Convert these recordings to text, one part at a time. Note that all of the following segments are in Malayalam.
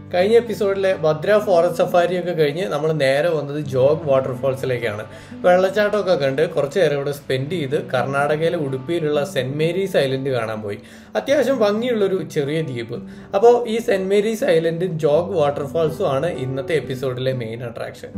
കഴിഞ്ഞ എപ്പിസോഡിലെ ഭദ്ര ഫോറസ്റ്റ് സഫാരി ഒക്കെ കഴിഞ്ഞ് നമ്മൾ നേരെ വന്നത് ജോഗ് വാട്ടർഫോൾസിലേക്കാണ് വെള്ളച്ചാട്ടമൊക്കെ കണ്ട് കുറച്ച് നേരം ഇവിടെ സ്പെൻഡ് ചെയ്ത് കർണാടകയിലെ ഉടുപ്പിയിലുള്ള സെന്റ് മേരീസ് ഐലൻഡ് കാണാൻ പോയി അത്യാവശ്യം ഭംഗിയുള്ളൊരു ചെറിയ ദ്വീപ് അപ്പോൾ ഈ സെന്റ് മേരീസ് ഐലൻഡും ജോഗ് വാട്ടർഫോൾസും ആണ് ഇന്നത്തെ എപ്പിസോഡിലെ മെയിൻ അട്രാക്ഷൻ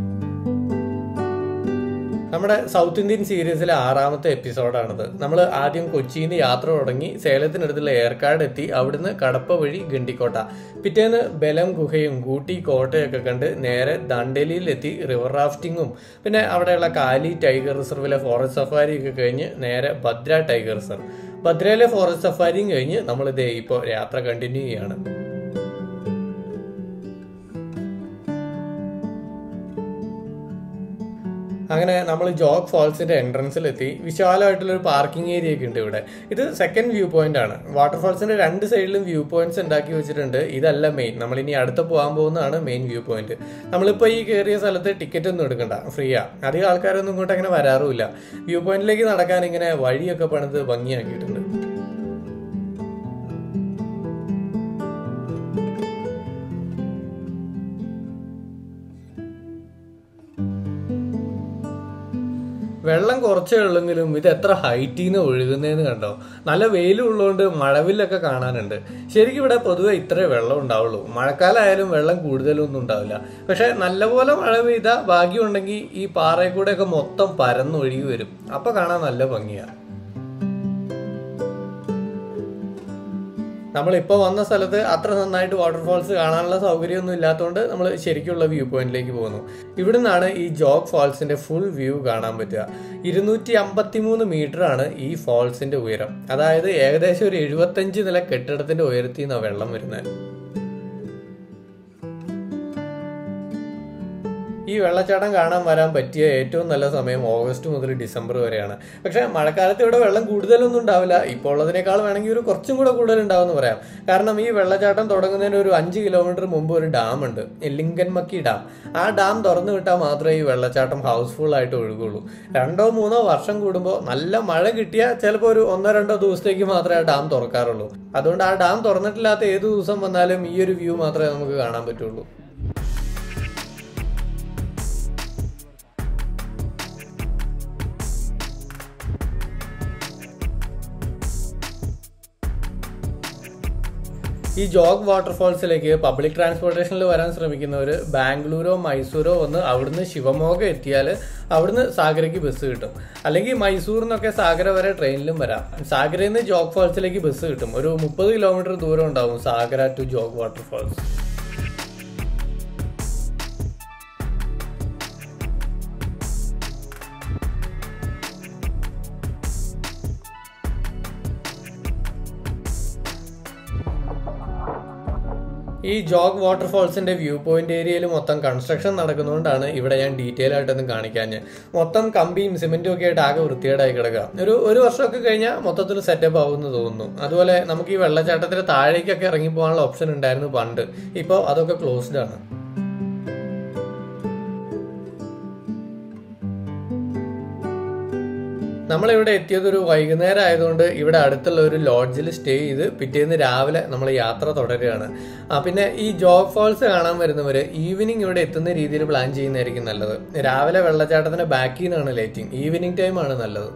നമ്മുടെ സൗത്ത് ഇന്ത്യൻ സീരീസിലെ ആറാമത്തെ എപ്പിസോഡാണിത് നമ്മൾ ആദ്യം കൊച്ചിയിൽ നിന്ന് യാത്ര തുടങ്ങി സേലത്തിനടുത്തുള്ള ഏർക്കാട് എത്തി അവിടുന്ന് കടപ്പ വഴി ഗണ്ടിക്കോട്ട പിറ്റേന്ന് ബലം ഗുഹയും കൂട്ടി കോട്ടയൊക്കെ കണ്ട് നേരെ ദണ്ഡേലിയിലെത്തി റിവർ റാഫ്റ്റിങ്ങും പിന്നെ അവിടെയുള്ള കാലി ടൈഗർ റിസർവിലെ ഫോറസ്റ്റ് സഫാരിയൊക്കെ കഴിഞ്ഞ് നേരെ ഭദ്ര ടൈഗർ റിസർവ് ഭദ്രയിലെ ഫോറസ്റ്റ് സഫാരിയും കഴിഞ്ഞ് നമ്മൾ ഇതേ ഇപ്പോൾ യാത്ര കണ്ടിന്യൂ ചെയ്യാണ് അങ്ങനെ നമ്മൾ ജോഗ് ഫോൾസിന്റെ എൻട്രൻസിലെത്തി വിശാലമായിട്ടുള്ള ഒരു പാർക്കിംഗ് ഏരിയ ഒക്കെ ഉണ്ട് ഇവിടെ ഇത് സെക്കൻഡ് വ്യൂ പോയിന്റ് ആണ് വാട്ടർഫോൾസിന്റെ രണ്ട് സൈഡിലും വ്യൂ പോയിന്റ്സ് ഉണ്ടാക്കി വെച്ചിട്ടുണ്ട് ഇതല്ല മെയിൻ നമ്മൾ ഇനി അടുത്ത് പോകാൻ പോകുന്നതാണ് മെയിൻ വ്യൂ പോയിന്റ് നമ്മളിപ്പോൾ ഈ കയറിയ സ്ഥലത്ത് ടിക്കറ്റ് ഒന്നും എടുക്കണ്ട ഫ്രീയാ അധികം ആൾക്കാരൊന്നും ഇങ്ങോട്ട് അങ്ങനെ വരാറുമില്ല വ്യൂ പോയിന്റിലേക്ക് നടക്കാൻ ഇങ്ങനെ വഴിയൊക്കെ പണിത് ഭംഗിയാക്കിയിട്ടുണ്ട് വെള്ളം കുറച്ചേ ഉള്ളെങ്കിലും ഇത് എത്ര ഹൈറ്റിൽ നിന്ന് ഒഴുകുന്നതെന്ന് കണ്ടോ നല്ല വെയിലും ഉള്ളതുകൊണ്ട് മഴവില്ലൊക്കെ കാണാനുണ്ട് ശരിക്കും ഇവിടെ പൊതുവെ ഇത്രേ വെള്ളം ഉണ്ടാവുള്ളൂ മഴക്കാലമായാലും വെള്ളം കൂടുതലൊന്നും ഉണ്ടാവില്ല പക്ഷെ നല്ലപോലെ മഴ പെയ്താൽ ഭാഗ്യമുണ്ടെങ്കിൽ ഈ പാറയിൽ കൂടെയൊക്കെ മൊത്തം പരന്നൊഴുകി വരും അപ്പൊ കാണാൻ നല്ല ഭംഗിയാണ് നമ്മളിപ്പോൾ വന്ന സ്ഥലത്ത് അത്ര നന്നായിട്ട് വാട്ടർഫാൾസ് കാണാനുള്ള സൗകര്യമൊന്നും ഇല്ലാത്തതുകൊണ്ട് നമ്മൾ ശരിക്കുള്ള വ്യൂ പോയിന്റിലേക്ക് പോകുന്നു ഇവിടുന്നാണ് ഈ ജോഗ് ഫാൾസിന്റെ ഫുൾ വ്യൂ കാണാൻ പറ്റുക ഇരുന്നൂറ്റി അമ്പത്തി മൂന്ന് മീറ്റർ ആണ് ഈ ഫാൾസിന്റെ ഉയരം അതായത് ഏകദേശം ഒരു എഴുപത്തഞ്ച് നില കെട്ടിടത്തിന്റെ ഉയരത്തിൽ നിന്നാണ് വെള്ളം വരുന്നത് ഈ വെള്ളച്ചാട്ടം കാണാൻ വരാൻ പറ്റിയ ഏറ്റവും നല്ല സമയം ഓഗസ്റ്റ് മുതൽ ഡിസംബർ വരെയാണ് പക്ഷേ മഴക്കാലത്ത് ഇവിടെ വെള്ളം കൂടുതലൊന്നും ഉണ്ടാവില്ല ഇപ്പോൾ ഉള്ളതിനേക്കാൾ വേണമെങ്കിൽ ഒരു കുറച്ചും കൂടെ കൂടുതൽ ഉണ്ടാവുമെന്ന് പറയാം കാരണം ഈ വെള്ളച്ചാട്ടം തുടങ്ങുന്നതിന് ഒരു അഞ്ച് കിലോമീറ്റർ മുമ്പ് ഒരു ഡാം ഉണ്ട് ലിങ്കൻമക്കി ഡാം ആ ഡാം തുറന്നു വിട്ടാൽ മാത്രമേ ഈ വെള്ളച്ചാട്ടം ഹൗസ്ഫുൾ ആയിട്ട് ഒഴുകുള്ളൂ രണ്ടോ മൂന്നോ വർഷം കൂടുമ്പോൾ നല്ല മഴ കിട്ടിയാൽ ചിലപ്പോൾ ഒരു ഒന്നോ രണ്ടോ ദിവസത്തേക്ക് മാത്രമേ ആ ഡാം തുറക്കാറുള്ളൂ അതുകൊണ്ട് ആ ഡാം തുറന്നിട്ടില്ലാത്ത ഏത് ദിവസം വന്നാലും ഈ ഒരു വ്യൂ മാത്രമേ നമുക്ക് കാണാൻ പറ്റുള്ളൂ ഈ ജോഗ് വാട്ടർഫോൾസിലേക്ക് പബ്ലിക് ട്രാൻസ്പോർട്ടേഷനിൽ വരാൻ ശ്രമിക്കുന്നവർ ബാംഗ്ലൂരോ മൈസൂരോ വന്ന് അവിടുന്ന് ശിവമോഗ എത്തിയാൽ അവിടുന്ന് സാഗരയ്ക്ക് ബസ് കിട്ടും അല്ലെങ്കിൽ മൈസൂരിൽ നിന്നൊക്കെ സാഗര വരെ ട്രെയിനിലും വരാം സാഗരയിൽ നിന്ന് ജോഗ് ഫാൾസിലേക്ക് ബസ് കിട്ടും ഒരു മുപ്പത് കിലോമീറ്റർ ദൂരം ഉണ്ടാവും സാഗര ടു ജോഗ് വാട്ടർഫോൾസ് ഈ ജോഗ് വാട്ടർഫോൾസിന്റെ വ്യൂ പോയിന്റ് ഏരിയയിൽ മൊത്തം കൺസ്ട്രക്ഷൻ നടക്കുന്നതുകൊണ്ടാണ് ഇവിടെ ഞാൻ ഡീറ്റെയിൽ ആയിട്ടൊന്നും കാണിക്കാൻ മൊത്തം കമ്പിയും സിമെന്റും ഒക്കെ ആയിട്ട് ആകെ വൃത്തികേടായി കിടക്കുക ഒരു ഒരു വർഷമൊക്കെ കഴിഞ്ഞാൽ മൊത്തത്തിൽ സെറ്റപ്പ് ആവുമെന്ന് തോന്നുന്നു അതുപോലെ നമുക്ക് ഈ വെള്ളച്ചാട്ടത്തിന് താഴേക്കൊക്കെ ഇറങ്ങി പോകാനുള്ള ഓപ്ഷൻ ഉണ്ടായിരുന്നു പണ്ട് ഇപ്പോൾ അതൊക്കെ ക്ലോസ്ഡ് ആണ് നമ്മളിവിടെ എത്തിയത് ഒരു വൈകുന്നേരം ആയതുകൊണ്ട് ഇവിടെ അടുത്തുള്ള ഒരു ലോഡ്ജിൽ സ്റ്റേ ചെയ്ത് പിറ്റേന്ന് രാവിലെ നമ്മൾ യാത്ര തുടരുകയാണ് ആ പിന്നെ ഈ ജോഗ് ഫാൾസ് കാണാൻ വരുന്നവർ ഈവനിങ് ഇവിടെ എത്തുന്ന രീതിയിൽ പ്ലാൻ ചെയ്യുന്നതായിരിക്കും നല്ലത് രാവിലെ വെള്ളച്ചാട്ടത്തിന്റെ ബാക്കിൽ നിന്നാണ് ലൈറ്റിംഗ് ഈവനിങ് ടൈം ആണ് നല്ലത്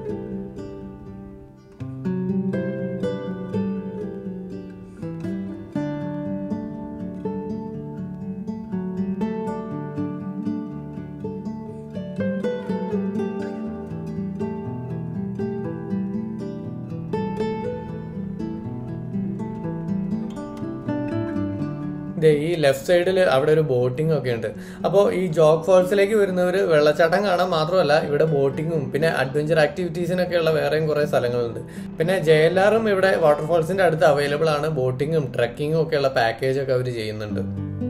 ദേ ഈ ലെഫ്റ്റ് സൈഡിൽ അവിടെ ഒരു ബോട്ടിംഗ് ഒക്കെ ഉണ്ട് അപ്പോൾ ഈ ജോഗ് ഫാൾസിലേക്ക് വരുന്നവർ വെള്ളച്ചാട്ടം കാണാൻ മാത്രമല്ല ഇവിടെ ബോട്ടിങ്ങും പിന്നെ അഡ്വഞ്ചർ ആക്ടിവിറ്റീസിനൊക്കെ ഉള്ള വേറെയും കുറേ സ്ഥലങ്ങളുണ്ട് പിന്നെ ജെ എൽ ആറും ഇവിടെ വാട്ടർഫാൾസിന്റെ അടുത്ത് അവൈലബിൾ ആണ് ബോട്ടിങ്ങും ട്രക്കിങ്ങും ഒക്കെ ഉള്ള പാക്കേജ് ഒക്കെ അവർ ചെയ്യുന്നുണ്ട്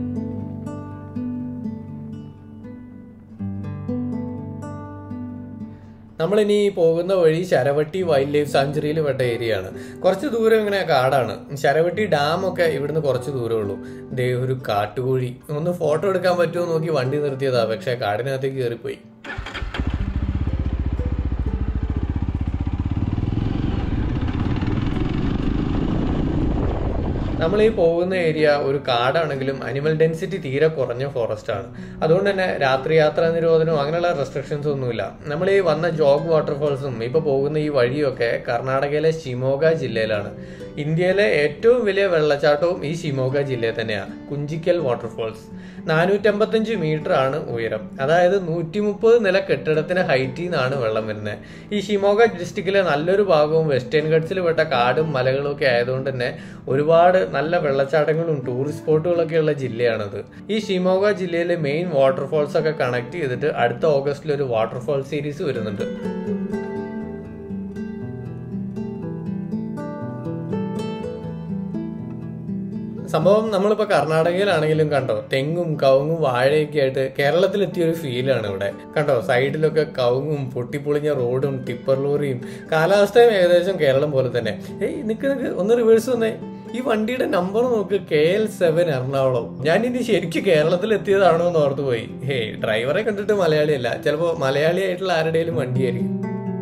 നമ്മളിനി പോകുന്ന വഴി ശരവട്ടി വൈൽഡ് ലൈഫ് സാഞ്ചുറിയിൽ പെട്ട ഏരിയ ആണ് കുറച്ച് ദൂരം ഇങ്ങനെ കാടാണ് ശരവട്ടി ഡാം ഒക്കെ ഇവിടുന്ന് കുറച്ച് ദൂരമേ ഉള്ളൂ ദേ ഒരു കാട്ടുകോഴി ഒന്ന് ഫോട്ടോ എടുക്കാൻ പറ്റുമോ നോക്കി വണ്ടി നിർത്തിയതാ പക്ഷെ കാടിനകത്തേക്ക് കയറിപ്പോയി നമ്മൾ ഈ പോകുന്ന ഏരിയ ഒരു കാടാണെങ്കിലും അനിമൽ ഡെൻസിറ്റി തീരെ കുറഞ്ഞ ഫോറസ്റ്റ് ആണ് അതുകൊണ്ട് തന്നെ രാത്രി യാത്രാ നിരോധനവും അങ്ങനെയുള്ള റെസ്ട്രിക്ഷൻസ് ഒന്നുമില്ല നമ്മൾ ഈ വന്ന ജോഗ് വാട്ടർഫോൾസും ഇപ്പൊ പോകുന്ന ഈ വഴിയൊക്കെ കർണാടകയിലെ ഷിമോഗ ജില്ലയിലാണ് ഇന്ത്യയിലെ ഏറ്റവും വലിയ വെള്ളച്ചാട്ടവും ഈ ഷിമോഗ ജില്ലയിൽ തന്നെയാണ് കുഞ്ചിക്കൽ വാട്ടർഫോൾസ് നാനൂറ്റമ്പത്തഞ്ച് മീറ്റർ ആണ് ഉയരം അതായത് നൂറ്റി മുപ്പത് നില കെട്ടിടത്തിന് ഹൈറ്റിൽ നിന്നാണ് വെള്ളം വരുന്നത് ഈ ഷിമോഗ ഡിസ്ട്രിക്റ്റിലെ നല്ലൊരു ഭാഗവും വെസ്റ്റേൺ ഗഡ്സിൽ പെട്ട കാടും മലകളും ഒക്കെ ആയതുകൊണ്ട് തന്നെ ഒരുപാട് നല്ല വെള്ളച്ചാട്ടങ്ങളും ടൂറിസ്റ്റ് സ്പോട്ടുകളൊക്കെ ഉള്ള ജില്ലയാണത് ഈ ഷിമോഗ ജില്ലയിലെ മെയിൻ വാട്ടർഫോൾസ് ഒക്കെ കണക്ട് ചെയ്തിട്ട് അടുത്ത ഓഗസ്റ്റിൽ ഒരു വാട്ടർഫോൾ സീരീസ് വരുന്നുണ്ട് സംഭവം നമ്മളിപ്പോ കർണാടകയിലാണെങ്കിലും കണ്ടോ തെങ്ങും കവുങ്ങും വാഴയൊക്കെ ആയിട്ട് കേരളത്തിലെത്തിയ ഒരു ഫീലാണ് ഇവിടെ കണ്ടോ സൈഡിലൊക്കെ കവുങ്ങും പൊട്ടിപ്പൊളിഞ്ഞ റോഡും ടിപ്പർ ലോറിയും കാലാവസ്ഥയും ഏകദേശം കേരളം പോലെ തന്നെ ഏയ് നിക്ക് നിക്ക് ഒന്ന് റിവേഴ്സ് വന്നേ ഈ വണ്ടിയുടെ നമ്പർ നോക്ക് കെ എൽ സെവൻ എറണാകുളം ഞാൻ ഇനി ശരിക്കും കേരളത്തിൽ എത്തിയതാണോ എന്ന് ഓർത്തു പോയി ഹേ ഡ്രൈവറെ കണ്ടിട്ട് മലയാളിയല്ല ചിലപ്പോ മലയാളി ആയിട്ടുള്ള ആരുടെയും വണ്ടിയായിരിക്കും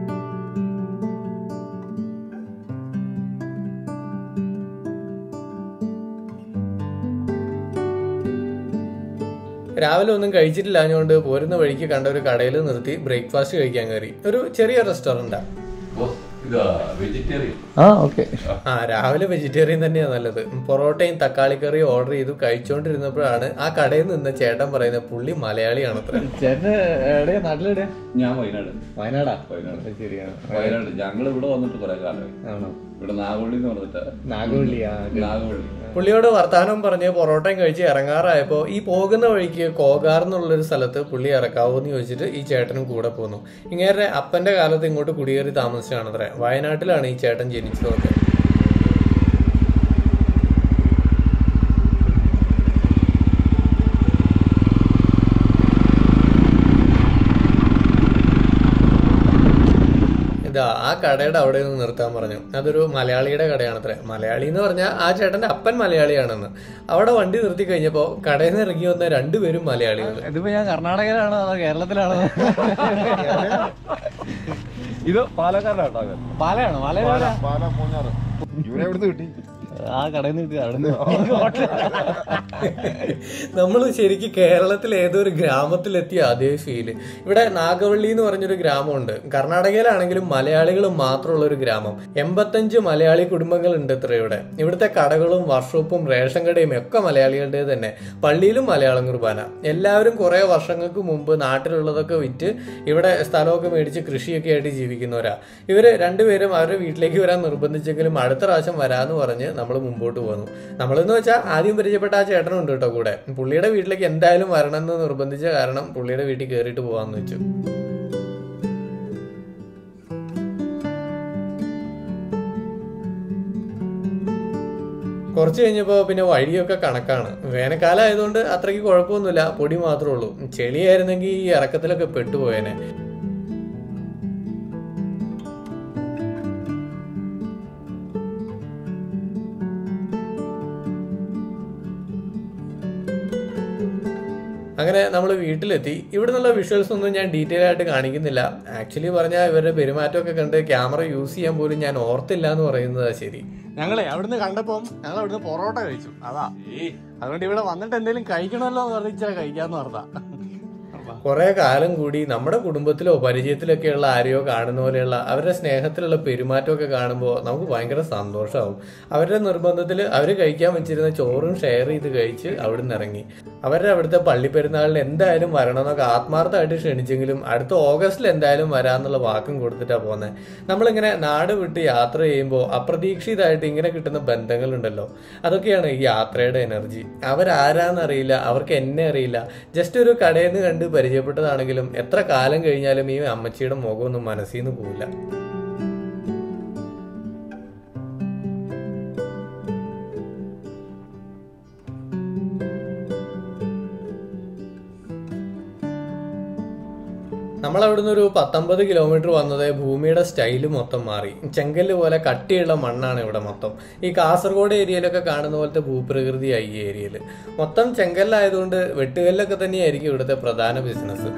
രാവിലെ ഒന്നും കഴിച്ചിട്ടില്ല അതുകൊണ്ട് പോരുന്ന വഴിക്ക് കണ്ട ഒരു കടയിൽ നിർത്തി ബ്രേക്ക്ഫാസ്റ്റ് കഴിക്കാൻ കയറി ഒരു ചെറിയ റെസ്റ്റോറൻറ്റാ ബോസ് ഇത് വെജിറ്റേറിയൻ ആ ഓക്കെ ആ രാവിലെ വെജിറ്റേറിയൻ തന്നെയാണ് നല്ലത് പൊറോട്ടയും തക്കാളിക്കറിയും ഓർഡർ ചെയ്തു കഴിച്ചുകൊണ്ടിരുന്നപ്പോഴാണ് ആ കടയിൽ നിന്ന് ചേട്ടൻ പറയുന്നത് പുള്ളി മലയാളിയാണ് അത്ര ചേട്ടൻ എവിടെയാ നാട്ടിലെവിടെയാ ഞാൻ വയനാട് വയനാടാ വയനാട് ശരിയാണ് വയനാട് ഞങ്ങൾ ഇവിടെ വന്നിട്ട് കുറെ കാലമായി ആണോ ഇവിടെ നാഗവള്ളി എന്ന് പറഞ്ഞിട്ട് നാഗവള്ളിയാ നാഗവള്ളി പുള്ളിയോട് വർത്താനം പറഞ്ഞ് പൊറോട്ടയും കഴിച്ച് ഇറങ്ങാറായപ്പോ ഈ പോകുന്ന വഴിക്ക് കോകാർ എന്നുള്ളൊരു സ്ഥലത്ത് പുള്ളി ഇറക്കാവോ എന്ന് ചോദിച്ചിട്ട് ഈ ചേട്ടനും കൂടെ പോന്നു ഇങ്ങേരുടെ അപ്പന്റെ കാലത്ത് ഇങ്ങോട്ട് കുടിയേറി താമസിച്ചാണത്രേ വയനാട്ടിലാണ് ഈ ചേട്ടൻ ജനിച്ചതൊക്കെ ഇതാ ആ കടയുടെ അവിടെ നിന്ന് നിർത്താൻ പറഞ്ഞു അതൊരു മലയാളിയുടെ കടയാണത്രേ മലയാളി എന്ന് പറഞ്ഞാൽ ആ ചേട്ടന്റെ അപ്പൻ മലയാളിയാണെന്ന് അവിടെ വണ്ടി നിർത്തി കഴിഞ്ഞപ്പോ കടയിൽ നിന്ന് ഇറങ്ങി വന്ന രണ്ടുപേരും മലയാളികൾ ഇതിപ്പോ ഞാൻ കർണാടകയിലാണോ അതോ കേരളത്തിലാണോ ഇത് പാലക്കാരനാട്ടോ അവൻ. പാലയാണോ പാല പാല മൂന്നാറ് ഇവനെ എവിടുന്ന് കിട്ടി ആ കടയിൽ നിന്ന് കിട്ടി അവിടെ നമ്മൾ ശരിക്കും കേരളത്തിൽ ഏതോ ഒരു ഗ്രാമത്തിലെത്തിയ അതേ ഫീല് ഇവിടെ നാഗവള്ളി എന്ന് പറഞ്ഞൊരു ഗ്രാമമുണ്ട് കർണാടകയിലാണെങ്കിലും മലയാളികൾ മാത്രമുള്ള ഒരു ഗ്രാമം എൺപത്തഞ്ച് മലയാളി കുടുംബങ്ങൾ ഉണ്ട് ഇത്ര ഇവിടെ ഇവിടുത്തെ കടകളും വർക്ക്ഷോപ്പും റേഷൻ കടയും ഒക്കെ മലയാളികളുടെ തന്നെ പള്ളിയിലും മലയാളം കുർബാന എല്ലാവരും കുറെ വർഷങ്ങൾക്ക് മുമ്പ് നാട്ടിലുള്ളതൊക്കെ വിറ്റ് ഇവിടെ സ്ഥലമൊക്കെ മേടിച്ച് കൃഷിയൊക്കെ ആയിട്ട് ജീവിക്കുന്നവരാ ഇവര് രണ്ടുപേരും അവരുടെ വീട്ടിലേക്ക് വരാൻ നിർബന്ധിച്ചെങ്കിലും അടുത്ത പ്രാവശ്യം വരാന്ന് പറഞ്ഞ് നമ്മൾ മുമ്പോട്ട് പോന്നു നമ്മളെന്ന് വെച്ചാൽ ആദ്യം പരിചയപ്പെട്ട ആ ചേട്ടനുണ്ട് കേട്ടോ കൂടെ പുള്ളിയുടെ വീട്ടിലേക്ക് എന്തായാലും വരണം എന്ന് നിർബന്ധിച്ച കാരണം പുള്ളിയുടെ വീട്ടിൽ കയറിയിട്ട് പോവാന്ന് വെച്ചു കുറച്ച് കഴിഞ്ഞപ്പോൾ പിന്നെ വഴിയൊക്കെ കണക്കാണ് വേനൽക്കാലം ആയതുകൊണ്ട് അത്രയ്ക്ക് കുഴപ്പമൊന്നുമില്ല പൊടി മാത്രമേ ഉള്ളൂ ചെളിയായിരുന്നെങ്കിൽ ഈ ഇറക്കത്തിലൊക്കെ പെട്ടുപോയേനെ അങ്ങനെ നമ്മൾ വീട്ടിലെത്തി ഇവിടെ നിന്നുള്ള വിഷ്വൽസ് ഒന്നും ഞാൻ ഡീറ്റെയിൽ ആയിട്ട് കാണിക്കുന്നില്ല ആക്ച്വലി പറഞ്ഞാൽ ഇവരുടെ പെരുമാറ്റമൊക്കെ കണ്ട് ക്യാമറ യൂസ് ചെയ്യാൻ പോലും ഞാൻ ഓർത്തില്ല എന്ന് പറയുന്നതാ ശരി ഞങ്ങളെ അവിടുന്ന് കണ്ടപ്പം ഞങ്ങൾ അവിടുന്ന് പൊറോട്ട കഴിച്ചു അതാ അതുകൊണ്ട് ഇവിടെ വന്നിട്ട് എന്തെങ്കിലും കഴിക്കണമല്ലോ എന്ന് പറഞ്ഞാൽ കഴിക്കാന്ന് പറഞ്ഞാ കുറെ കാലം കൂടി നമ്മുടെ കുടുംബത്തിലോ പരിചയത്തിലൊക്കെയുള്ള ആരെയോ കാണുന്ന പോലെയുള്ള അവരുടെ സ്നേഹത്തിലുള്ള പെരുമാറ്റമൊക്കെ കാണുമ്പോൾ നമുക്ക് ഭയങ്കര സന്തോഷമാവും അവരുടെ നിർബന്ധത്തിൽ അവർ കഴിക്കാൻ വെച്ചിരുന്ന ചോറും ഷെയർ ചെയ്ത് കഴിച്ച് അവിടെ നിന്ന് ഇറങ്ങി അവരുടെ അവിടുത്തെ പള്ളിപ്പെരുന്നാളിന് എന്തായാലും വരണമെന്നൊക്കെ ആത്മാർത്ഥമായിട്ട് ക്ഷണിച്ചെങ്കിലും അടുത്ത ഓഗസ്റ്റിൽ എന്തായാലും വരാന്നുള്ള വാക്കും കൊടുത്തിട്ടാണ് പോകുന്നത് നമ്മളിങ്ങനെ നാട് വിട്ട് യാത്ര ചെയ്യുമ്പോൾ അപ്രതീക്ഷിതമായിട്ട് ഇങ്ങനെ കിട്ടുന്ന ബന്ധങ്ങളുണ്ടല്ലോ അതൊക്കെയാണ് ഈ യാത്രയുടെ എനർജി അവരാരാന്നറിയില്ല അവർക്ക് എന്നെ അറിയില്ല ജസ്റ്റ് ഒരു കടയിൽ നിന്ന് കണ്ട് പരിചയപ്പെട്ടതാണെങ്കിലും എത്ര കാലം കഴിഞ്ഞാലും ഈ അമ്മച്ചിയുടെ മുഖമൊന്നും മനസ്സിൽ നിന്ന് പോവില്ല നമ്മൾ അവിടുന്ന് ഒരു പത്തൊമ്പത് കിലോമീറ്റർ വന്നത് ഭൂമിയുടെ സ്റ്റൈല് മൊത്തം മാറി ചെങ്കല്ല് പോലെ കട്ടിയുള്ള മണ്ണാണ് ഇവിടെ മൊത്തം ഈ കാസർഗോഡ് ഏരിയയിലൊക്കെ കാണുന്ന പോലത്തെ ഭൂപ്രകൃതിയായി ഈ ഏരിയയിൽ മൊത്തം ചെങ്കല്ലായതുകൊണ്ട് വെട്ടുകല്ലൊക്കെ തന്നെയായിരിക്കും ഇവിടുത്തെ പ്രധാന ബിസിനസ്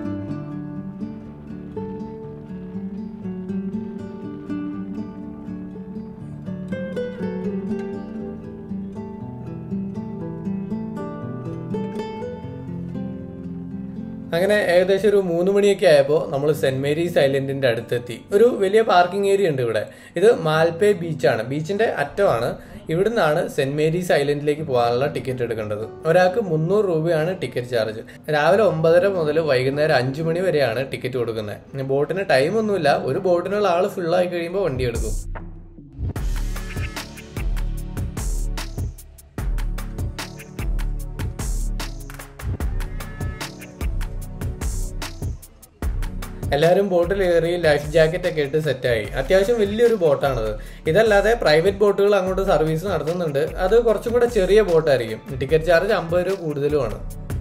അങ്ങനെ ഏകദേശം ഒരു മൂന്ന് മണിയൊക്കെ ആയപ്പോൾ നമ്മൾ സെന്റ് മേരീസ് ഐലൻഡിന്റെ അടുത്തെത്തി ഒരു വലിയ പാർക്കിംഗ് ഏരിയ ഉണ്ട് ഇവിടെ ഇത് മാൽപേ ബീച്ചാണ് ബീച്ചിന്റെ അറ്റമാണ് ഇവിടുന്നാണ് സെന്റ് മേരീസ് ഐലൻഡിലേക്ക് പോകാനുള്ള ടിക്കറ്റ് എടുക്കേണ്ടത് ഒരാൾക്ക് മുന്നൂറ് രൂപയാണ് ടിക്കറ്റ് ചാർജ് രാവിലെ ഒമ്പതര മുതൽ വൈകുന്നേരം അഞ്ചു മണി വരെയാണ് ടിക്കറ്റ് കൊടുക്കുന്നത് ബോട്ടിന് ടൈം ഒന്നുമില്ല ഒരു ബോട്ടിനുള്ള ആൾ ഫുള്ളായി കഴിയുമ്പോൾ വണ്ടി എടുക്കും എല്ലാവരും ബോട്ടിൽ കയറി ലൈഫ് ജാക്കറ്റ് ഒക്കെ ഇട്ട് സെറ്റായി അത്യാവശ്യം വലിയൊരു ബോട്ടാണത് ഇതല്ലാതെ പ്രൈവറ്റ് ബോട്ടുകൾ അങ്ങോട്ട് സർവീസ് നടത്തുന്നുണ്ട് അത് കുറച്ചും കൂടെ ചെറിയ ബോട്ടായിരിക്കും ടിക്കറ്റ് ചാർജ് അമ്പത് രൂപ കൂടുതലുമാണ്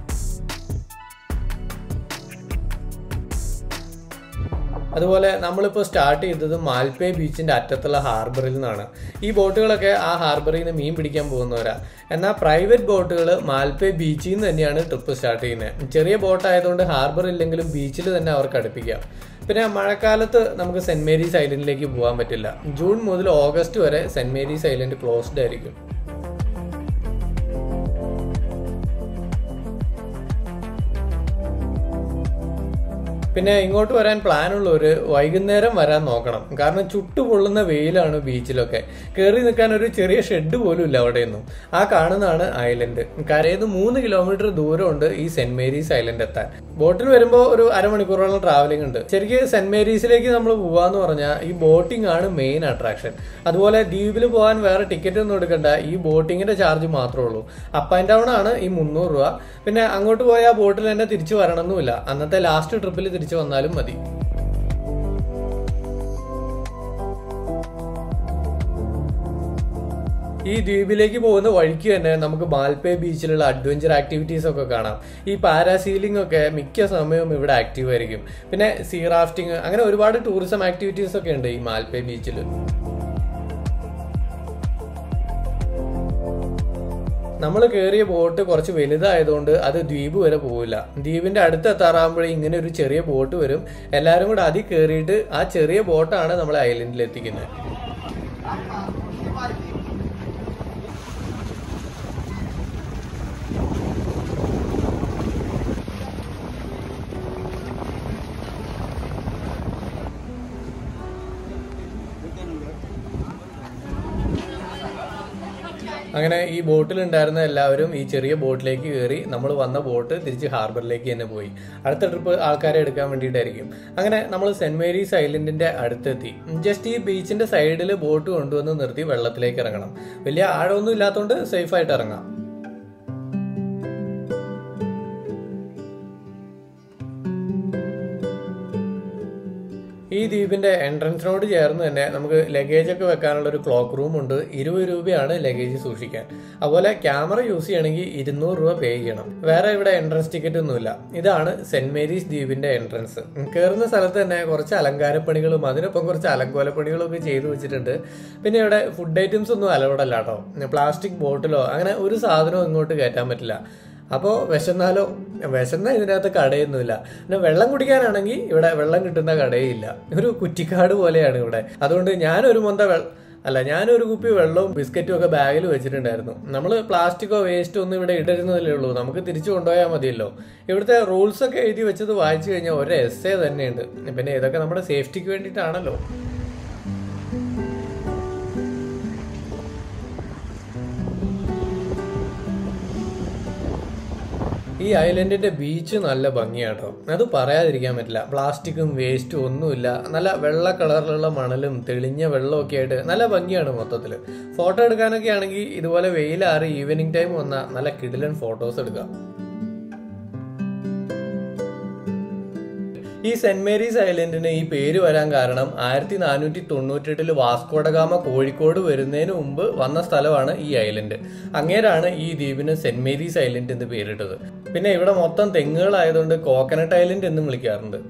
അതുപോലെ നമ്മളിപ്പോൾ സ്റ്റാർട്ട് ചെയ്തത് മാൽപേ ബീച്ചിന്റെ അറ്റത്തുള്ള ഹാർബറിൽ നിന്നാണ് ഈ ബോട്ടുകളൊക്കെ ആ ഹാർബറിൽ നിന്ന് മീൻ പിടിക്കാൻ പോകുന്നവരാ എന്നാൽ പ്രൈവറ്റ് ബോട്ടുകൾ മാൽപേ ബീച്ചിൽ നിന്ന് തന്നെയാണ് ട്രിപ്പ് സ്റ്റാർട്ട് ചെയ്യുന്നത് ചെറിയ ബോട്ട് ആയതുകൊണ്ട് ഹാർബർ ഇല്ലെങ്കിലും ബീച്ചിൽ തന്നെ അവർക്ക് അടുപ്പിക്കാം പിന്നെ മഴക്കാലത്ത് നമുക്ക് സെന്റ് മേരീസ് ഐലൻഡിലേക്ക് പോകാൻ പറ്റില്ല ജൂൺ മുതൽ ഓഗസ്റ്റ് വരെ സെന്റ് മേരീസ് ഐലൻഡ് ക്ലോസ്ഡ് ആയിരിക്കും പിന്നെ ഇങ്ങോട്ട് വരാൻ പ്ലാൻ ഉള്ളവര് വൈകുന്നേരം വരാൻ നോക്കണം കാരണം ചുട്ടുപൊള്ളുന്ന വെയിലാണ് ബീച്ചിലൊക്കെ കയറി നിൽക്കാൻ ഒരു ചെറിയ ഷെഡ് പോലും ഇല്ല അവിടെയൊന്നും ആ കാണുന്നതാണ് ഐലൻഡ് കരയിൽ നിന്ന് മൂന്ന് കിലോമീറ്റർ ദൂരമുണ്ട് ഈ സെന്റ് മേരീസ് ഐലൻഡ് എത്താൻ ബോട്ടിൽ വരുമ്പോൾ ഒരു അരമണിക്കൂറോളം ട്രാവലിംഗ് ഉണ്ട് ശരിക്കും സെന്റ് മേരീസിലേക്ക് നമ്മൾ പോവാന്ന് പറഞ്ഞാൽ ഈ ബോട്ടിംഗ് ആണ് മെയിൻ അട്രാക്ഷൻ അതുപോലെ ദ്വീപിൽ പോകാൻ വേറെ ടിക്കറ്റ് ഒന്നും എടുക്കണ്ട ഈ ബോട്ടിങ്ങിന്റെ ചാർജ് മാത്രമേ ഉള്ളൂ അപ്പ് ആൻഡ് ഡൗൺ ആണ് ഈ മുന്നൂറ് രൂപ പിന്നെ അങ്ങോട്ട് പോയാൽ ബോട്ടിൽ തന്നെ തിരിച്ചു വരണമെന്നുമില്ല അന്നത്തെ ലാസ്റ്റ് ട്രിപ്പിൽ തിരിച്ചു വന്നാലും മതി ഈ ദ്വീപിലേക്ക് പോകുന്ന വഴിക്ക് തന്നെ നമുക്ക് മാൽപേ ബീച്ചിലുള്ള അഡ്വഞ്ചർ ആക്ടിവിറ്റീസ് ഒക്കെ കാണാം ഈ പാരാസീലിംഗ് ഒക്കെ മിക്ക സമയവും ഇവിടെ ആക്റ്റീവ് ആയിരിക്കും പിന്നെ സീ റാഫ്റ്റിംഗ് അങ്ങനെ ഒരുപാട് ടൂറിസം ആക്ടിവിറ്റീസ് ഒക്കെ ഉണ്ട് ഈ മാൽപേ ബീച്ചിൽ നമ്മൾ കയറിയ ബോട്ട് കുറച്ച് വലുതായതുകൊണ്ട് അത് ദ്വീപ് വരെ പോവില്ല ദ്വീപിന്റെ അടുത്ത് എത്താറാകുമ്പോഴേ ഇങ്ങനെ ഒരു ചെറിയ ബോട്ട് വരും എല്ലാവരും കൂടെ അതിൽ കയറിയിട്ട് ആ ചെറിയ ബോട്ടാണ് നമ്മളെ ഐലൻഡിൽ എത്തിക്കുന്നത് അങ്ങനെ ഈ ബോട്ടിലുണ്ടായിരുന്ന എല്ലാവരും ഈ ചെറിയ ബോട്ടിലേക്ക് കയറി നമ്മൾ വന്ന ബോട്ട് തിരിച്ച് ഹാർബറിലേക്ക് തന്നെ പോയി അടുത്ത ട്രിപ്പ് ആൾക്കാരെ എടുക്കാൻ വേണ്ടിയിട്ടായിരിക്കും അങ്ങനെ നമ്മൾ സെന്റ് മേരീസ് ഐലൻഡിന്റെ അടുത്തെത്തി ജസ്റ്റ് ഈ ബീച്ചിന്റെ സൈഡിൽ ബോട്ട് കൊണ്ടുവന്ന് നിർത്തി വെള്ളത്തിലേക്ക് ഇറങ്ങണം വലിയ ആഴമൊന്നും ഇല്ലാത്തതുകൊണ്ട് സേഫ് ആയിട്ട് ഇറങ്ങാം ഈ ദ്വീപിന്റെ എൻട്രൻസിനോട് ചേർന്ന് തന്നെ നമുക്ക് ലഗേജ് ഒക്കെ വെക്കാനുള്ള ഒരു ക്ലോക്ക് റൂം ഉണ്ട് ഇരുപത് രൂപയാണ് ലഗേജ് സൂക്ഷിക്കാൻ അതുപോലെ ക്യാമറ യൂസ് ചെയ്യണമെങ്കിൽ ഇരുന്നൂറ് രൂപ പേ ചെയ്യണം വേറെ ഇവിടെ എൻട്രൻസ് ടിക്കറ്റ് ഒന്നുമില്ല ഇതാണ് സെന്റ് മേരീസ് ദ്വീപിന്റെ എൻട്രൻസ് കയറുന്ന സ്ഥലത്ത് തന്നെ കുറച്ച് അലങ്കാരപ്പണികളും അതിനൊപ്പം കുറച്ച് അലങ്കോലപ്പണികളും ഒക്കെ ചെയ്തു വെച്ചിട്ടുണ്ട് പിന്നെ ഇവിടെ ഫുഡ് ഐറ്റംസ് ഒന്നും അലവടല്ല കേട്ടോ പ്ലാസ്റ്റിക് ബോട്ടിലോ അങ്ങനെ ഒരു സാധനവും ഇങ്ങോട്ട് കയറ്റാൻ പറ്റില്ല അപ്പോൾ വിശന്നാലോ വിശന്ന ഇതിനകത്ത് കടയൊന്നുമില്ല പിന്നെ വെള്ളം കുടിക്കാനാണെങ്കിൽ ഇവിടെ വെള്ളം കിട്ടുന്ന കടയില്ല ഒരു കുറ്റിക്കാട് പോലെയാണ് ഇവിടെ അതുകൊണ്ട് ഞാനൊരു മൊന്ത വെള്ളം അല്ല ഞാനൊരു കുപ്പി വെള്ളവും ബിസ്ക്കറ്റും ഒക്കെ ബാഗിൽ വെച്ചിട്ടുണ്ടായിരുന്നു നമ്മൾ പ്ലാസ്റ്റിക്കോ വേസ്റ്റോ ഒന്നും ഇവിടെ ഇടരുന്നതല്ലേ ഉള്ളൂ നമുക്ക് തിരിച്ചു കൊണ്ടുപോയാൽ മതിയല്ലോ ഇവിടുത്തെ റൂൾസ് ഒക്കെ എഴുതി വെച്ചത് വായിച്ചു കഴിഞ്ഞാൽ ഒരു എസ് എ തന്നെയുണ്ട് പിന്നെ ഇതൊക്കെ നമ്മുടെ സേഫ്റ്റിക്ക് വേണ്ടിയിട്ടാണല്ലോ ഈ ഐലൻഡിന്റെ ബീച്ച് നല്ല ഭംഗിയാട്ടോ അത് പറയാതിരിക്കാൻ പറ്റില്ല പ്ലാസ്റ്റിക്കും വേസ്റ്റും ഒന്നുമില്ല നല്ല വെള്ള കളറിലുള്ള മണലും തെളിഞ്ഞ വെള്ളമൊക്കെ ആയിട്ട് നല്ല ഭംഗിയാണ് മൊത്തത്തിൽ ഫോട്ടോ എടുക്കാനൊക്കെ ആണെങ്കിൽ ഇതുപോലെ വെയിലാറി ഈവനിങ് ടൈം വന്നാൽ നല്ല കിടിലൻ ഫോട്ടോസ് എടുക്കാം ഈ സെന്റ് മേരീസ് ഐലൻഡിന് ഈ പേര് വരാൻ കാരണം ആയിരത്തി നാനൂറ്റി തൊണ്ണൂറ്റെട്ടില് വാസ്കോഡഗാമ കോഴിക്കോട് വരുന്നതിന് മുമ്പ് വന്ന സ്ഥലമാണ് ഈ ഐലൻഡ് അങ്ങേരാണ് ഈ ദ്വീപിന് സെന്റ് മേരീസ് ഐലൻഡ് എന്ന് പേരിട്ടത് പിന്നെ ഇവിടെ മൊത്തം തെങ്ങുകളായതുകൊണ്ട് കോക്കനട്ട് ഐലൻഡ് എന്നും വിളിക്കാറുണ്ട്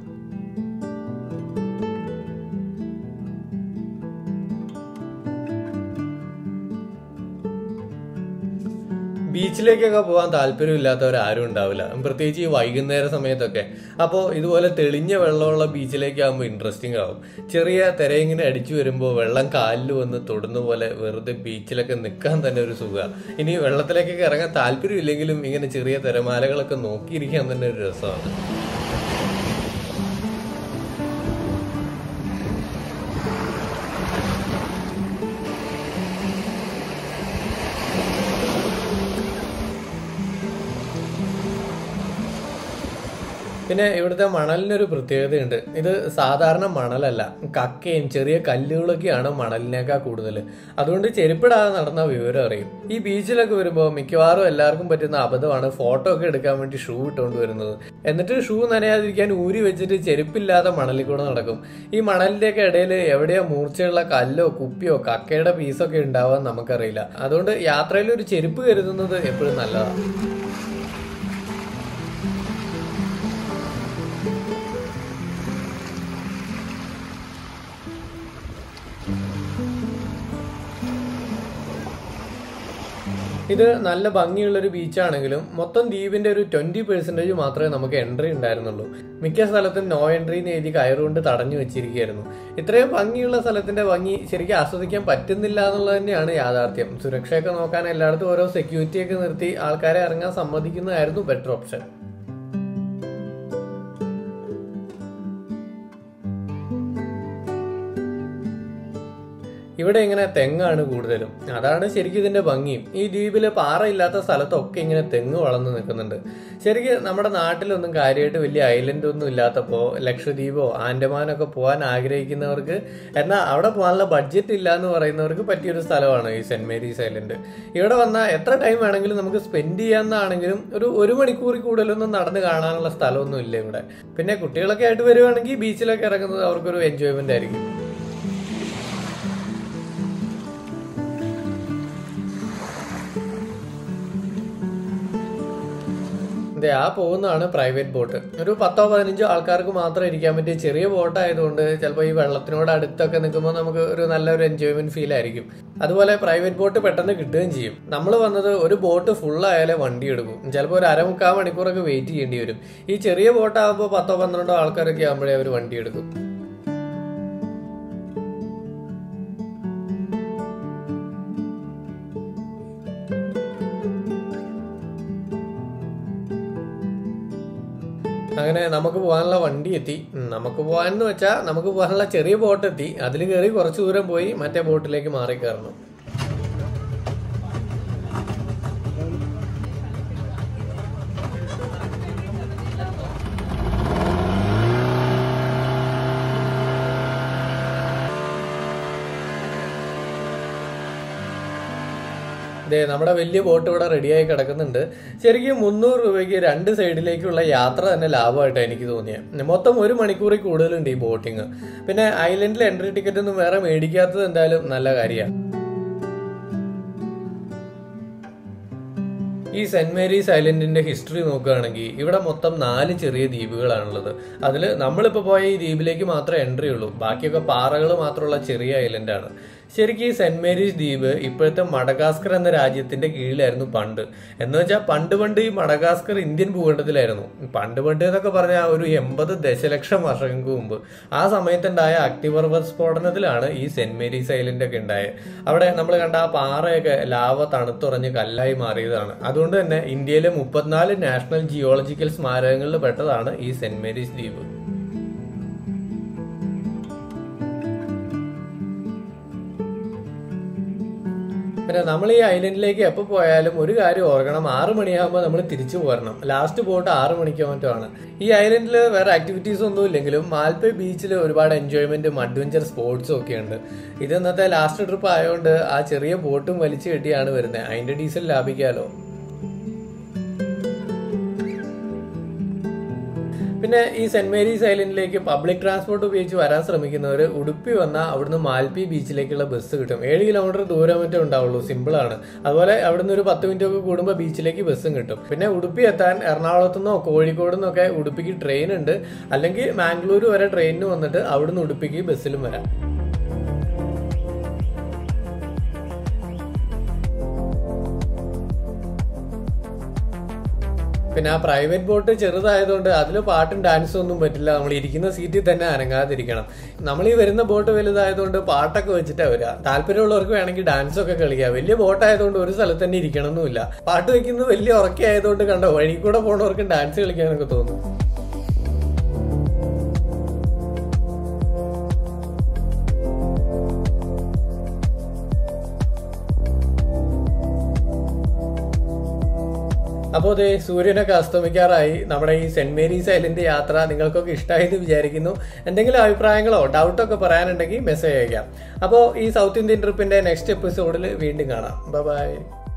ബീച്ച് ബീച്ചിലേക്കൊക്കെ പോകാൻ താല്പര്യമില്ലാത്തവർ ആരും ഉണ്ടാവില്ല പ്രത്യേകിച്ച് ഈ വൈകുന്നേര സമയത്തൊക്കെ അപ്പോൾ ഇതുപോലെ തെളിഞ്ഞ വെള്ളമുള്ള ബീച്ചിലേക്ക് ആകുമ്പോൾ ഇൻട്രസ്റ്റിംഗ് ആവും ചെറിയ തിരയിങ്ങനെ അടിച്ചു വരുമ്പോൾ വെള്ളം കാലിൽ വന്ന് തൊടുന്ന പോലെ വെറുതെ ബീച്ചിലൊക്കെ നിൽക്കാൻ തന്നെ ഒരു സുഖമാണ് ഇനി വെള്ളത്തിലേക്കൊക്കെ ഇറങ്ങാൻ താല്പര്യമില്ലെങ്കിലും ഇങ്ങനെ ചെറിയ തിരമാലകളൊക്കെ നോക്കിയിരിക്കാൻ തന്നെ ഒരു രസമാണ് പിന്നെ ഇവിടുത്തെ മണലിനൊരു പ്രത്യേകതയുണ്ട് ഇത് സാധാരണ മണലല്ല കക്കയും ചെറിയ കല്ലുകളൊക്കെയാണ് മണലിനേക്കാൾ കൂടുതൽ അതുകൊണ്ട് ചെരുപ്പിടാതെ നടന്ന വിവരം അറിയും ഈ ബീച്ചിലൊക്കെ വരുമ്പോൾ മിക്കവാറും എല്ലാവർക്കും പറ്റുന്ന അബദ്ധമാണ് ഫോട്ടോ ഒക്കെ എടുക്കാൻ വേണ്ടി ഷൂ ഇട്ടുകൊണ്ട് വരുന്നത് എന്നിട്ട് ഷൂ നനയാതിരിക്കാൻ ഊരി വെച്ചിട്ട് ചെരുപ്പില്ലാതെ മണലിൽ കൂടെ നടക്കും ഈ മണലിന്റെയൊക്കെ ഇടയിൽ എവിടെയോ മൂർച്ചയുള്ള കല്ലോ കുപ്പിയോ കക്കയുടെ പീസൊക്കെ ഉണ്ടാവാൻ നമുക്കറിയില്ല അതുകൊണ്ട് യാത്രയിൽ ഒരു ചെരുപ്പ് കരുതുന്നത് എപ്പോഴും നല്ലതാണ് ഇത് നല്ല ഭംഗിയുള്ള ഒരു ബീച്ചാണെങ്കിലും മൊത്തം ദ്വീപിന്റെ ഒരു ട്വന്റി പെർസെന്റേജ് മാത്രമേ നമുക്ക് എൻട്രി ഉണ്ടായിരുന്നുള്ളൂ മിക്ക സ്ഥലത്തും നോ എൻട്രി എന്ന് എഴുതി കയറുകൊണ്ട് തടഞ്ഞു വെച്ചിരിക്കുകയായിരുന്നു ഇത്രയും ഭംഗിയുള്ള സ്ഥലത്തിന്റെ ഭംഗി ശരിക്കും ആസ്വദിക്കാൻ പറ്റുന്നില്ല എന്നുള്ളത് തന്നെയാണ് യാഥാർത്ഥ്യം സുരക്ഷയൊക്കെ നോക്കാൻ എല്ലായിടത്തും ഓരോ സെക്യൂരിറ്റി ഒക്കെ നിർത്തി ആൾക്കാരെ ഇറങ്ങാൻ സമ്മതിക്കുന്നതായിരുന്നു ബെറ്റർ ഓപ്ഷൻ ഇവിടെ ഇങ്ങനെ തെങ്ങാണ് കൂടുതലും അതാണ് ശരിക്കും ഇതിന്റെ ഭംഗിയും ഈ ദ്വീപില് പാറയില്ലാത്ത സ്ഥലത്തൊക്കെ ഇങ്ങനെ തെങ്ങ് വളർന്നു നിൽക്കുന്നുണ്ട് ശരിക്കും നമ്മുടെ നാട്ടിലൊന്നും കാര്യമായിട്ട് വലിയ ഐലൻഡ് ഒന്നും ഇല്ലാത്തപ്പോൾ ലക്ഷദ്വീപോ ആൻഡമാനൊക്കെ പോകാൻ ആഗ്രഹിക്കുന്നവർക്ക് എന്നാൽ അവിടെ പോകാനുള്ള ബഡ്ജറ്റ് ഇല്ല എന്ന് പറയുന്നവർക്ക് പറ്റിയൊരു സ്ഥലമാണ് ഈ സെന്റ് മേരീസ് ഐലൻഡ് ഇവിടെ വന്നാൽ എത്ര ടൈം വേണമെങ്കിലും നമുക്ക് സ്പെൻഡ് ചെയ്യാമെന്നാണെങ്കിലും ഒരു ഒരു മണിക്കൂറിൽ കൂടുതലൊന്നും നടന്ന് കാണാനുള്ള സ്ഥലമൊന്നും ഇല്ല ഇവിടെ പിന്നെ കുട്ടികളൊക്കെ ആയിട്ട് വരുവാണെങ്കിൽ ബീച്ചിലൊക്കെ ഇറങ്ങുന്നത് അവർക്കൊരു എൻജോയ്മെന്റ് ആയിരിക്കും അതെ ആ പോകുന്നതാണ് പ്രൈവറ്റ് ബോട്ട് ഒരു പത്തോ പതിനഞ്ചോ ആൾക്കാർക്ക് മാത്രം ഇരിക്കാൻ പറ്റിയ ചെറിയ ബോട്ട് ആയതുകൊണ്ട് ചിലപ്പോൾ ഈ വെള്ളത്തിനോട് അടുത്തൊക്കെ നിൽക്കുമ്പോൾ നമുക്ക് ഒരു നല്ലൊരു എൻജോയ്മെന്റ് ഫീൽ ആയിരിക്കും അതുപോലെ പ്രൈവറ്റ് ബോട്ട് പെട്ടെന്ന് കിട്ടുകയും ചെയ്യും നമ്മൾ വന്നത് ഒരു ബോട്ട് ഫുൾ ആയാലേ വണ്ടി എടുക്കും ചിലപ്പോൾ ഒരു അരമുക്കാൽ മണിക്കൂറൊക്കെ വെയിറ്റ് ചെയ്യേണ്ടി വരും ഈ ചെറിയ ബോട്ടാകുമ്പോൾ പത്തോ പന്ത്രണ്ടോ ആൾക്കാരൊക്കെ ആകുമ്പോഴേ അവർ വണ്ടി എടുക്കും അങ്ങനെ നമുക്ക് പോകാനുള്ള വണ്ടി എത്തി ഉം, നമുക്ക് പോകാനെന്ന് വെച്ചാൽ നമുക്ക് പോകാനുള്ള ചെറിയ ബോട്ട് എത്തി അതിൽ കയറി കുറച്ച് ദൂരം പോയി മറ്റേ ബോട്ടിലേക്ക് മാറി കയറണം ദേ നമ്മുടെ വലിയ ബോട്ട് ഇവിടെ റെഡിയായി കിടക്കുന്നുണ്ട് ശരിക്കും മുന്നൂറ് രൂപയ്ക്ക് രണ്ട് സൈഡിലേക്കുള്ള യാത്ര തന്നെ ലാഭമായിട്ടാണ് എനിക്ക് തോന്നിയത് മൊത്തം ഒരു മണിക്കൂറിൽ കൂടുതലുണ്ട് ഈ ബോട്ടിങ് പിന്നെ ഐലൻഡിൽ എൻട്രി ടിക്കറ്റ് ഒന്നും വേറെ മേടിക്കാത്തത് എന്തായാലും നല്ല കാര്യമാണ് ഈ സെന്റ് മേരീസ് ഐലൻഡിന്റെ ഹിസ്റ്ററി നോക്കുകയാണെങ്കിൽ ഇവിടെ മൊത്തം നാല് ചെറിയ ദ്വീപുകളാണുള്ളത് അതിൽ നമ്മളിപ്പോൾ പോയ ഈ ദ്വീപിലേക്ക് മാത്രമേ എൻട്രി ഉള്ളൂ ബാക്കിയൊക്കെ പാറകൾ മാത്രമുള്ള ചെറിയ ഐലൻഡാണ് ശരിക്കും ഈ സെന്റ് മേരീസ് ദ്വീപ് ഇപ്പോഴത്തെ മഡഗാസ്കർ എന്ന രാജ്യത്തിന്റെ കീഴിലായിരുന്നു പണ്ട് എന്ന് വെച്ചാൽ പണ്ട് പണ്ട് ഈ മഡഗാസ്കർ ഇന്ത്യൻ ഭൂഖണ്ഡത്തിലായിരുന്നു പണ്ട് പണ്ട് എന്നൊക്കെ പറഞ്ഞാൽ ഒരു എൺപത് ദശലക്ഷം വർഷങ്ങൾക്ക് മുമ്പ് ആ സമയത്തുണ്ടായ അക്ടിപർവ്വത സ്ഫോടനത്തിലാണ് ഈ സെന്റ് മേരീസ് ഐലൻഡ് ഒക്കെ ഉണ്ടായത് അവിടെ നമ്മൾ കണ്ട ആ പാറയൊക്കെ ലാവ തണുത്തുറഞ്ഞ് കല്ലായി മാറിയതാണ് അതുകൊണ്ട് തന്നെ ഇന്ത്യയിലെ മുപ്പത്തിനാല് നാഷണൽ ജിയോളജിക്കൽ സ്മാരകങ്ങളിൽ പെട്ടതാണ് ഈ സെന്റ് മേരീസ് ദ്വീപ് പിന്നെ നമ്മൾ ഈ ഐലൻഡിലേക്ക് എപ്പോൾ പോയാലും ഒരു കാര്യം ഓർക്കണം ആറ് മണിയാകുമ്പോൾ നമ്മൾ തിരിച്ചു പോരണം ലാസ്റ്റ് ബോട്ട് ആറ് മണിക്കോ മറ്റോ ആണ് ഈ ഐലൻഡിൽ വേറെ ആക്ടിവിറ്റീസ് ഒന്നും ഇല്ലെങ്കിലും മാൽപ്പേ ബീച്ചിൽ ഒരുപാട് എൻജോയ്മെന്റും അഡ്വഞ്ചർ സ്പോർട്സും ഒക്കെ ഉണ്ട് ഇത് ഇന്നത്തെ ലാസ്റ്റ് ട്രിപ്പ് ആയതുകൊണ്ട് ആ ചെറിയ ബോട്ടും വലിച്ചു കെട്ടിയാണ് വരുന്നത് അതിന്റെ ഡീസൽ ലാഭിക്കാലോ പിന്നെ ഈ സെന്റ് മേരീസ് ഐലൻഡിലേക്ക് പബ്ലിക് ട്രാൻസ്പോർട്ട് ഉപയോഗിച്ച് വരാൻ ശ്രമിക്കുന്നവർ ഉടുപ്പി വന്നാൽ അവിടുന്ന് മാൽപ്പി ബീച്ചിലേക്കുള്ള ബസ് കിട്ടും ഏഴ് കിലോമീറ്റർ ദൂരം മറ്റേ ഉണ്ടാവുള്ളൂ സിമ്പിൾ ആണ് അതുപോലെ അവിടുന്ന് ഒരു പത്ത് മിനിറ്റ് ഒക്കെ കൂടുമ്പോൾ ബീച്ചിലേക്ക് ബസ്സും കിട്ടും പിന്നെ ഉടുപ്പി എത്താൻ എറണാകുളത്തു നിന്നോ കോഴിക്കോട് നിന്നൊക്കെ ഉടുപ്പിക്ക് ട്രെയിൻ ഉണ്ട് അല്ലെങ്കിൽ മാംഗ്ലൂർ വരെ ട്രെയിനിന് വന്നിട്ട് അവിടുന്ന് ഉടുപ്പിക്ക് ബസ്സിലും വരാം പിന്നെ ആ പ്രൈവറ്റ് ബോട്ട് ചെറുതായതുകൊണ്ട് അതിൽ പാട്ടും ഡാൻസും ഒന്നും പറ്റില്ല നമ്മൾ ഇരിക്കുന്ന സീറ്റിൽ തന്നെ അനങ്ങാതിരിക്കണം നമ്മൾ ഈ വരുന്ന ബോട്ട് വലുതായതുകൊണ്ട് പാട്ടൊക്കെ വെച്ചിട്ടാ വരിക താല്പര്യമുള്ളവർക്ക് വേണമെങ്കിൽ ഡാൻസ് ഒക്കെ കളിക്കാം വലിയ ബോട്ടായതുകൊണ്ട് ഒരു സ്ഥലത്ത് തന്നെ ഇരിക്കണമെന്നില്ല പാട്ട് വെക്കുന്നത് വലിയ ഉറക്കെ ആയതുകൊണ്ട് കണ്ടോ വഴി കൂടെ പോണവർക്ക് ഡാൻസ് കളിക്കാനൊക്കെ തോന്നും അപ്പോൾ അതെ സൂര്യനൊക്കെ അസ്തമിക്കാറായി നമ്മുടെ ഈ സെന്റ് മേരീസ് ഐലൻഡ് യാത്ര നിങ്ങൾക്കൊക്കെ ഇഷ്ടമായി എന്ന് വിചാരിക്കുന്നു എന്തെങ്കിലും അഭിപ്രായങ്ങളോ ഡൗട്ടോ ഒക്കെ പറയാനുണ്ടെങ്കിൽ മെസ്സേജ് അയക്കാം അപ്പോൾ ഈ സൗത്ത് ഇന്ത്യൻ ട്രിപ്പിന്റെ നെക്സ്റ്റ് എപ്പിസോഡിൽ വീണ്ടും കാണാം ബൈ